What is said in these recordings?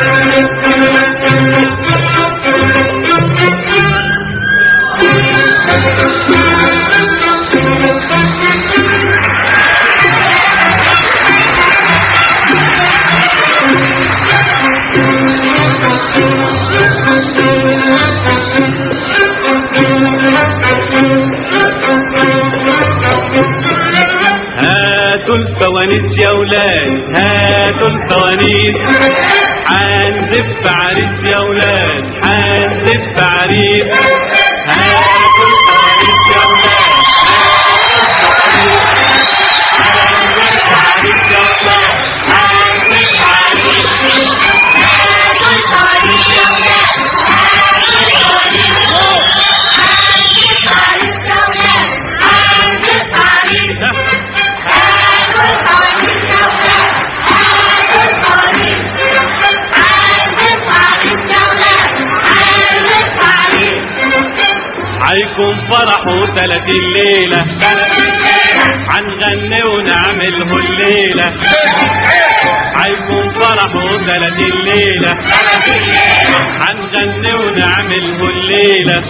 هاتوا الفوانيس يا ولاد هاتوا الفوانيس حنزف عريس يا ولاد حنزف عريس هاتوا الفوانيس يا ولاد حنزف عريس يا ولاد حنزف عريس هيكون فرحه تلاتين ليلة هنغني ونعمله الليلة هيكون فرحه تلاتين ليلة هنغني ونعمله الليلة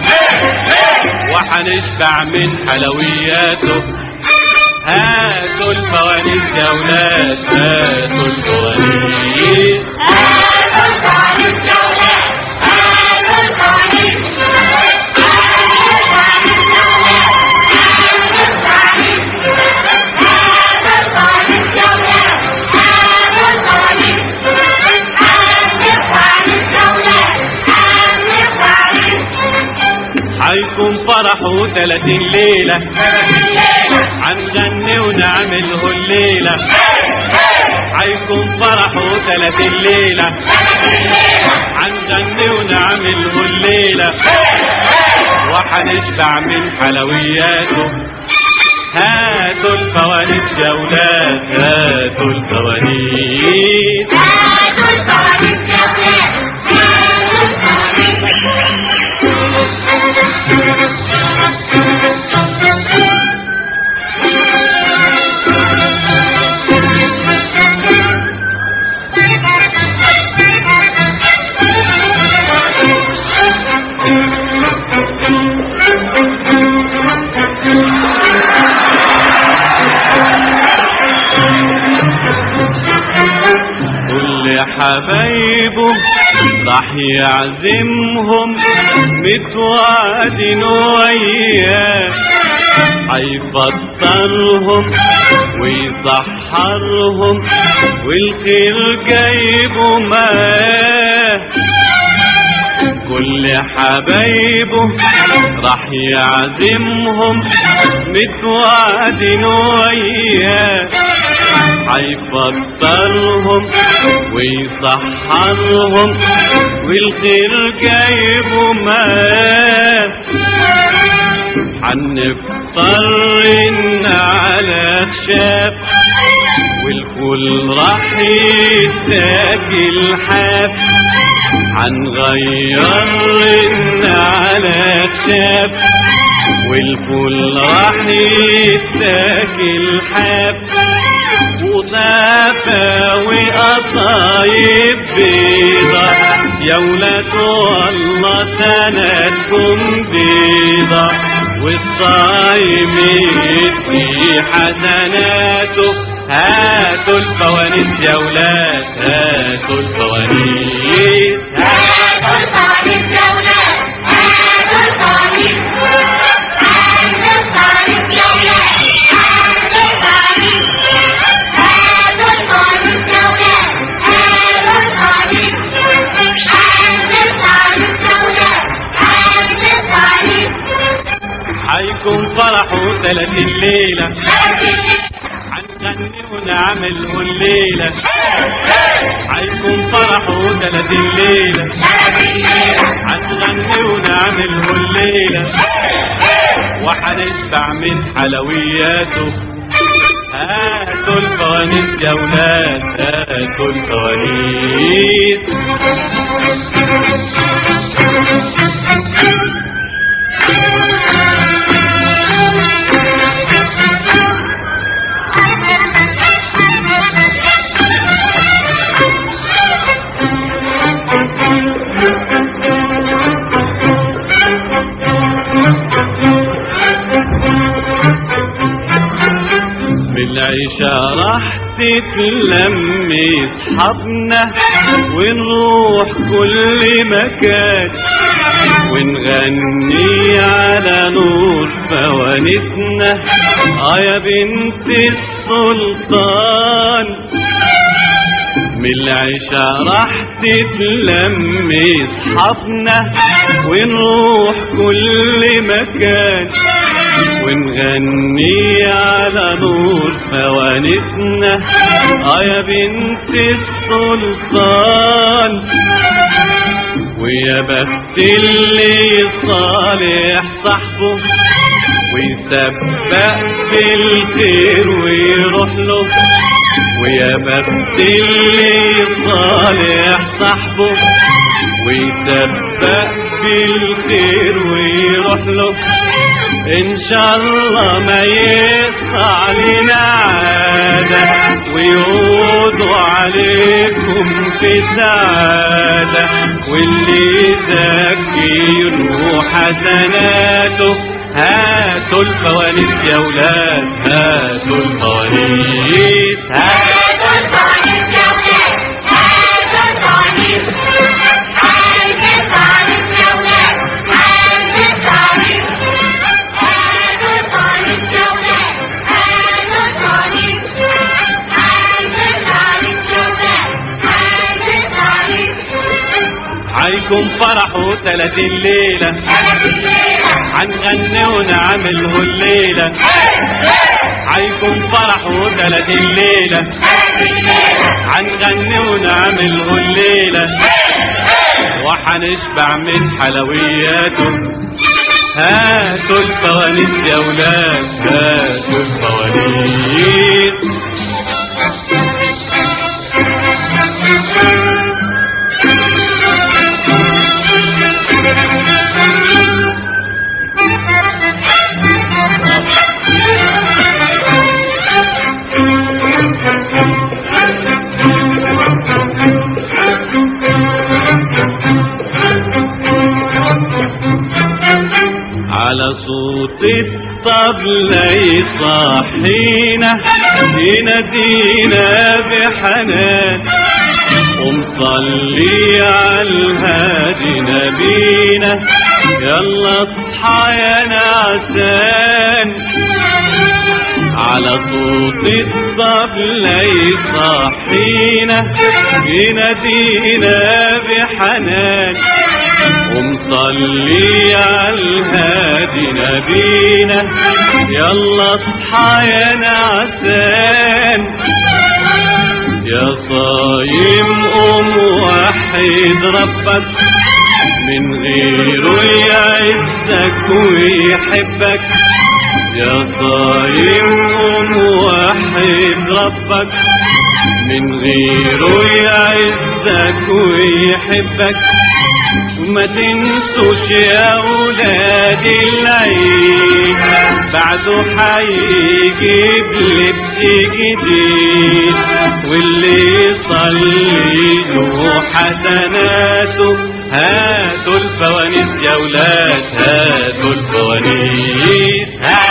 وهنشبع من حلوياته هاتوا الفوانيس يا ولاد هاتوا الفوانيس هيكون فرحه تلاتين ليلة هنغني ونعمله الليلة هيكون فرحه تلاتين ليلة هنغني ونعمله الليلة وهنشبع من حلوياته هاتوا الفوانيس يا ولاد هاتوا الفوانيس كل حبايبه راح يعزمهم متوعد وياه هيفطرهم ويسحرهم والخير جايبه معاه كل حبايبه راح يعزمهم متوعد وياه هيفطرهم ويسحرهم والخير جايبه معاه هنفطر إن على خشاف والفول راح يتاكل حاف هنغير إن على خشاف والفول راح يتاكل حاف وطافة وقصايب بيضة يا ولاد والله سنتكم بيضة والصايم في حسناته هاتوا الفوانيس يا ولاد هاتوا الفوانيس هيكون فرحه تلاتين ليلة هنغني ونعمله الليلة هيكون فرحه تلاتين ليلة هنغني ونعمله الليلة وهنشبع من حلوياته هاتوا الفوانيس يا ولاد هاتوا الفوانيس تتلم اصحابنا ونروح كل مكان ونغني على نور فوانسنا اه يا بنت السلطان من العشاء راح تتلم اصحابنا ونروح كل مكان ونغني على نور فوانسنا اه يا بنت السلطان ويا بخت اللي صالح صاحبه ويسبق بالخير ويروح له ويا بخت اللي صالح صاحبه ويسبق بالخير ويروح له ان شاء الله ما يقطع علينا عادة ويعودوا عليكم في سعادة واللي ذكروا حسناته هاتوا الفوانيس يا ولاد هاتوا الفوانيس هاتوا الفوانيس يا ولاد هاتوا الفوانيس هاتوا الفوانيس يا ولاد هاتوا الفوانيس هاتوا الفوانيس يا ولاد هاتوا الفوانيس هاتوا الفوانيس يا ولاد هاتوا الفوانيس عايكم فرحوا تلاتين ليلة ثلاث الليلة هنغني ونعمله الليلة عايكم فرحوا تلاتين ليلة ثلاث الليلة هنغني ونعمله الليلة وحنشبع من حلوياته هاتوا الفوانيس يا ولاد هاتوا الفوانيس على صوت الطبلة يصحينا ينادينا بحنان ومصلي على الهادي نبينا يلا اصحى يا نعسان على صوت الطبلة يصحينا ينادينا بحنان ومصلي على الهادي نبينا يلا اصحى يا نعسان يا صايم قوم وحد ربك من غيره يعزك ويحبك يا صايم قوم وحد ربك من غيره يعزك ويحبك وما تنسوش يا ولاد العيد بعده حيجيب لبس جديد واللي يصلي له حسناته هاتوا الفوانيس يا ولاد هاتوا الفوانيس هاتوا